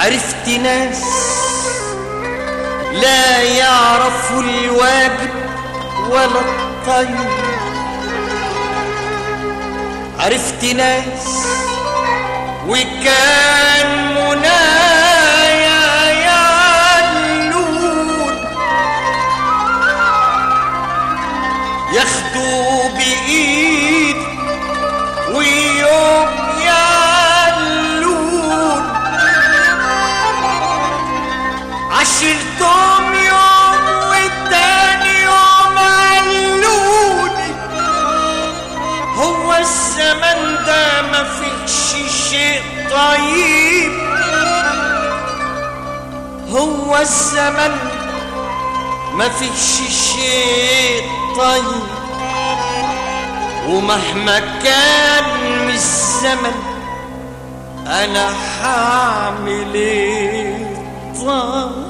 عرفت ناس لا يعرفوا الواجب ولا الطيب عرفت ناس وكان منايا يعلون ياخدوا بإيد ويوم يعلون عشرتهم يوم والتاني يوم علوني هو الزمن ده ما فيش شيء طيب هو الزمن ما فيش شيء طيب ومهما كان من الزمن انا هعمل ايه طيب